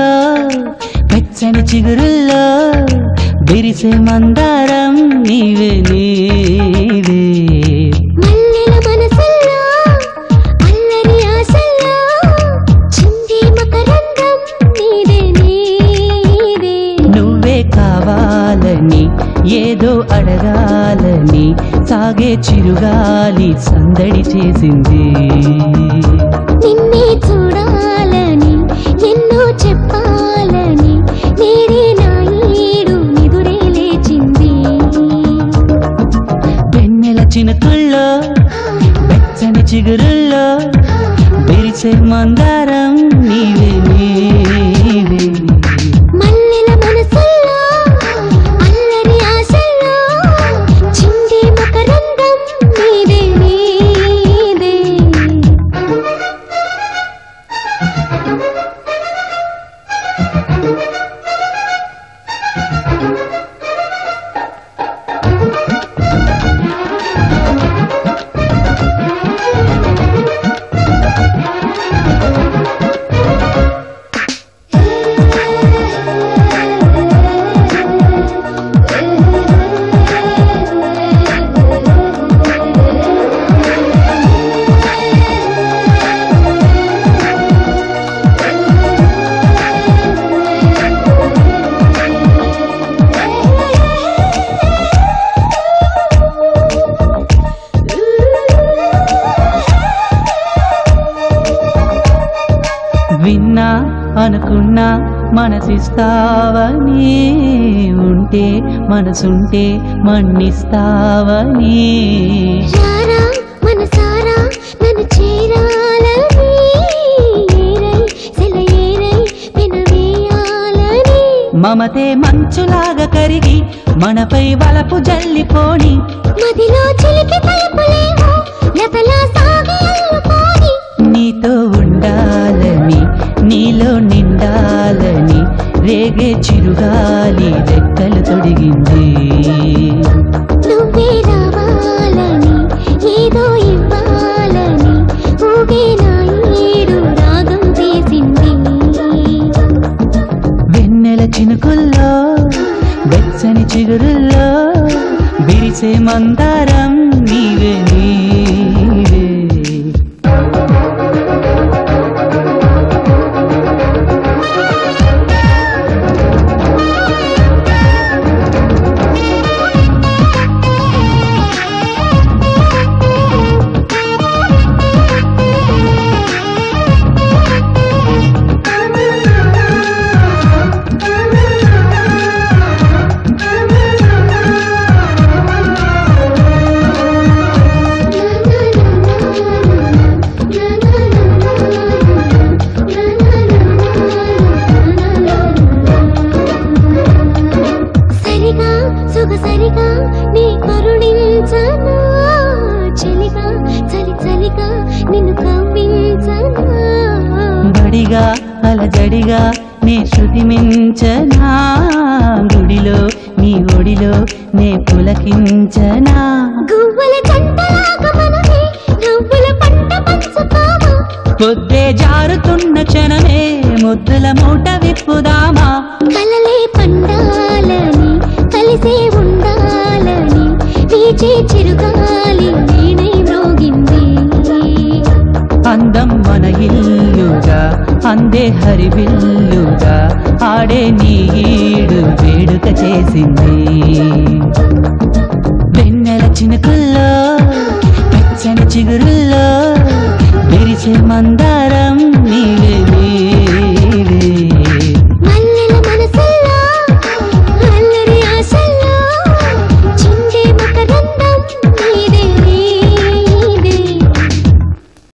చినుకుల్లో వెచ్చని చిగురుల్లో విరిసే మందారం నీవే నీవే మల్లెల మనసుల్లో అల్లరి ఆశల్లో చిందే మకరంగం నీదే నీదే నువ్వే కావాలని ఏదో అడగాలని సాగే చిరుగాలి సందడి చేసింది నిన్నే చూడాలని ఎన్నో చెప్పాలని నేడే నా ఈడు నిదురే లేచింది వెన్నెల చినుకుల్లో వెచ్చని చిగురుల్లో విరిసే మందారం నీవే నీవే మల్లెల మనసుల్లో అల్లరి ఆశల్లో చిందే మకరంగం నీదే నీదే విన్నా అనుకున్నా మనసిస్తావని ఉంటే మనసుంటే మన్నిస్తావని రారా మనసారా నన్ను చేరాలని ఏరై సెలయేరై వినవేయాలని మమతే మంచులాగా కరిగి మనపై వలపు జల్లిపోని మదిలో చిలిపి తలుపులేమో లతలా సాగి అల్లుకోని నీతో ఉండాలని నీలో నిండాలని రేగే చిరుగాలి రెక్కలు తొడిగింది నువ్వే రావాలని ఏదో ఇవ్వాలని ఊగే నా ఏడు రాగం తీసింది వెన్నెల చినుకుల్లో వెచ్చని చిగురుల్లో విరిసే మందారం నీవే నీవే సరిగా సొగసరిగా నీ కరుణించనా చలిగా చలి చలిగా నిన్ను కవ్వించనా బడిగా అలజడిగా నే శృతి మించనా గుడిలో నీ ఒడిలో నే పులకించనా గువ్వల జంటలాగా మనమే నవ్వుల పంట పంచుతామా పొద్దే జారుతున్న క్షణమే ముద్దుల మూట విప్పుదామా కలలే పండాలని కలిసే ఉండాలని వీచే చిరుగాలి వీణై మ్రోగింది అందం మన ఇల్లుగా అందే హరివిల్లుగా ఆడే నీ ఈడు వేడుక చేసింది వెన్నెల చినుకుల్లో వెచ్చని చిగురుల్లో విరిసే మందారం నీవే నీవే